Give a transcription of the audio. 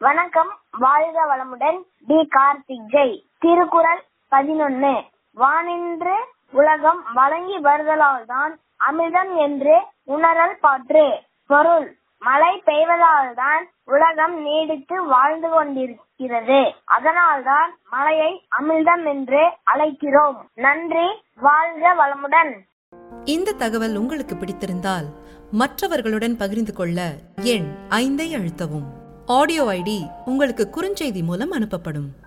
வணக்கம் வாழ்க வளமுடன் டி கார்த்திக் ஜெய் திருக்குறள் பதினொன்னு வானின்று உலகம் வழங்கி வருதலால் தான் அமிர்தம் என்று உணரல் பாற்று பொருள் மழை பெய்வதால் தான் உலகம் நீடித்து வாழ்ந்து கொண்டிருக்கிறது அதனால்தான் மழையை அமிர்தம் என்று அழைக்கிறோம் நன்றி வாழ்க வளமுடன் இந்த தகவல் உங்களுக்கு பிடித்திருந்தால் மற்றவர்களுடன் பகிர்ந்து கொள்ள எண் ஐந்தை அழுத்தவும் ஆடியோ ஐடி உங்களுக்கு குறுஞ்செய்தி மூலம் அனுப்பப்படும்